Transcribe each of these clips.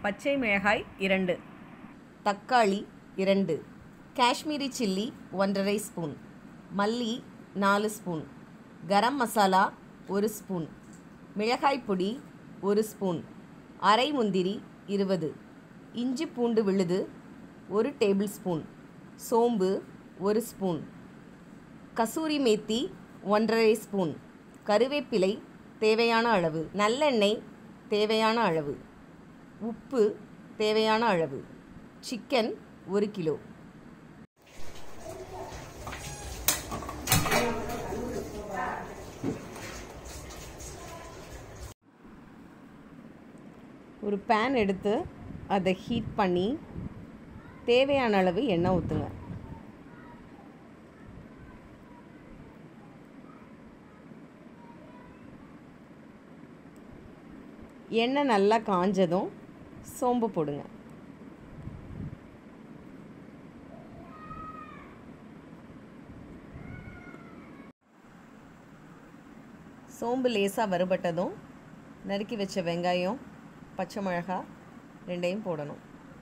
பச்சை மிளகாய் இரண்டு தக்காளி இரண்டு காஷ்மீரி சில்லி ஒன்றரை ஸ்பூன் மல்லி நாலு ஸ்பூன் கரம் மசாலா ஒரு ஸ்பூன் மிளகாய் பொடி ஒரு ஸ்பூன் அரை முந்திரி இருபது இஞ்சி பூண்டு விழுது ஒரு டேபிள் ஸ்பூன் சோம்பு ஒரு ஸ்பூன் கசூரி மேத்தி ஒன்றரை ஸ்பூன் கருவேப்பிலை தேவையான அளவு நல்லெண்ணெய் தேவையான அளவு உப்பு தேவையான அளவு சிக்கன் ஒரு கிலோ ஒரு பேன் எடுத்து அதை ஹீட் பண்ணி தேவையான அளவு எண்ணெய் ஊற்றுங்க எண்ணெய் நல்லா காஞ்சதும் சோம்பு போடுங்க சோம்பு லேசாக வறுபட்டதும் நறுக்கி வச்ச வெங்காயம் பச்சை மிளகா ரெண்டையும் போடணும்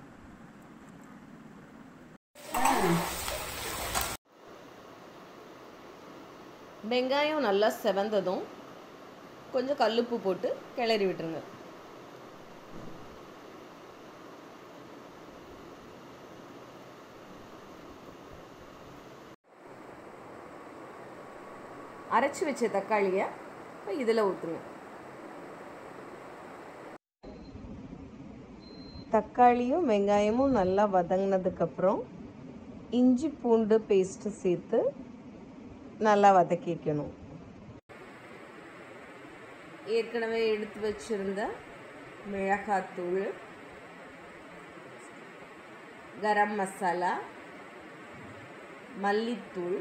வெங்காயம் நல்லா செவந்ததும் கொஞ்சம் கல்லுப்பு போட்டு கிளறி விட்டுருங்க அரைச்சி வச்ச தக்காளியை இதில் ஊற்றுங்க தக்காளியும் வெங்காயமும் நல்லா வதங்கினதுக்கப்புறம் இஞ்சி பூண்டு பேஸ்ட்டு சேர்த்து நல்லா வதக்கிக்கணும் ஏற்கனவே எடுத்து வச்சிருந்த மிளகாத்தூள் கரம் மசாலா மல்லித்தூள்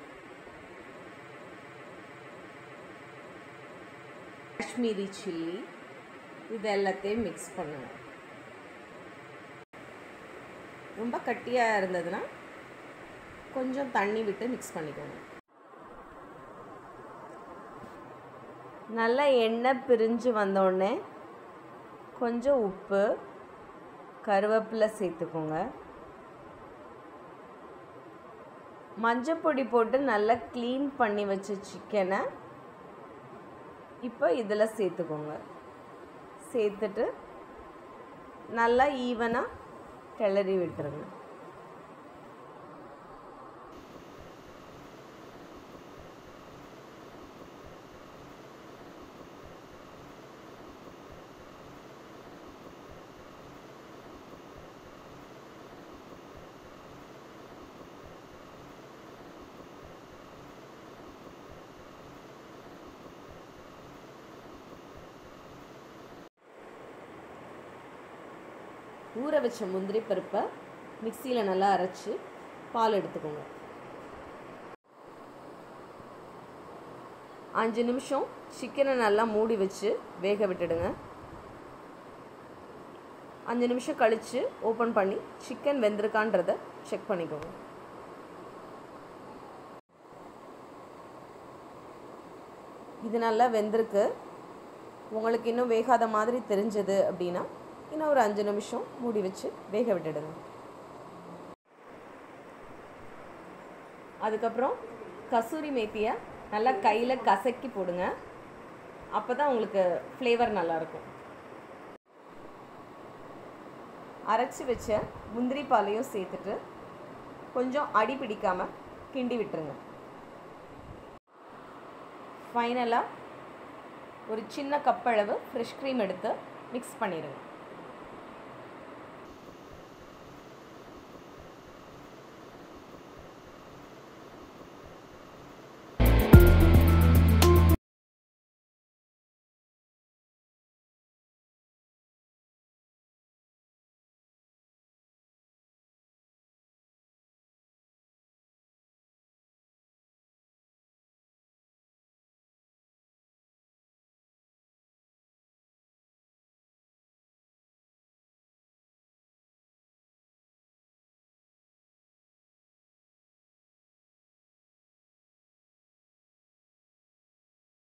காஷ்மீரி சில்லி இது எல்லாத்தையும் மிக்ஸ் பண்ணுங்க ரொம்ப கட்டியாக இருந்ததுன்னா கொஞ்சம் தண்ணி விட்டு மிக்ஸ் பண்ணிக்கோங்க நல்லா எண்ணெய் பிரிஞ்சு வந்தோடனே கொஞ்சம் உப்பு கருவேப்பிலை சேர்த்துக்கோங்க மஞ்சப்பொடி போட்டு நல்லா க்ளீன் பண்ணி வச்ச சிக்கனை இப்போ இதில் சேர்த்துக்கோங்க சேர்த்துட்டு நல்லா ஈவனாக கிளறி விட்டுருங்க ஊற வச்ச முந்திரி பருப்பை மிக்சியில் நல்லா அரைச்சி பால் எடுத்துக்கோங்க அஞ்சு நிமிஷம் சிக்கனை நல்லா மூடி வச்சு வேக விட்டுடுங்க அஞ்சு நிமிஷம் கழித்து ஓப்பன் பண்ணி சிக்கன் வெந்திருக்கான்றதை செக் பண்ணிக்கோங்க இது நல்லா வெந்திருக்கு உங்களுக்கு இன்னும் வேகாத மாதிரி தெரிஞ்சது அப்படின்னா இன்னும் ஒரு அஞ்சு நிமிஷம் மூடி வச்சு வேக விட்டுடுங்க அதுக்கப்புறம் கசூரி மேத்தியை நல்லா கையில் கசக்கி போடுங்க அப்போ தான் உங்களுக்கு ஃப்ளேவர் நல்லாயிருக்கும் அரைச்சி வச்ச முந்திரி பாலையும் சேர்த்துட்டு கொஞ்சம் அடி பிடிக்காமல் கிண்டி விட்டுருங்க ஃபைனலாக ஒரு சின்ன கப் அளவு ஃப்ரெஷ் க்ரீம் எடுத்து மிக்ஸ் பண்ணிடுங்க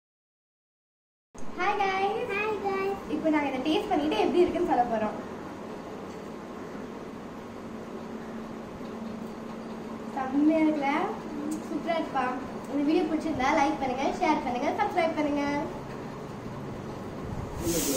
ஹாய் guys ஹாய் guys இப்போ நாங்கள் இதை டேஸ்ட் பண்ணிட்டு எப்படி இருக்குன்னு சொல்ல போகிறோம் செம்மையா இருக்குல்ல சூப்பரா இருப்பா இந்த வீடியோ பிடிச்சிருந்தா லைக் பண்ணுங்க ஷேர் பண்ணுங்க சப்ஸ்கிரைப் பண்ணுங்க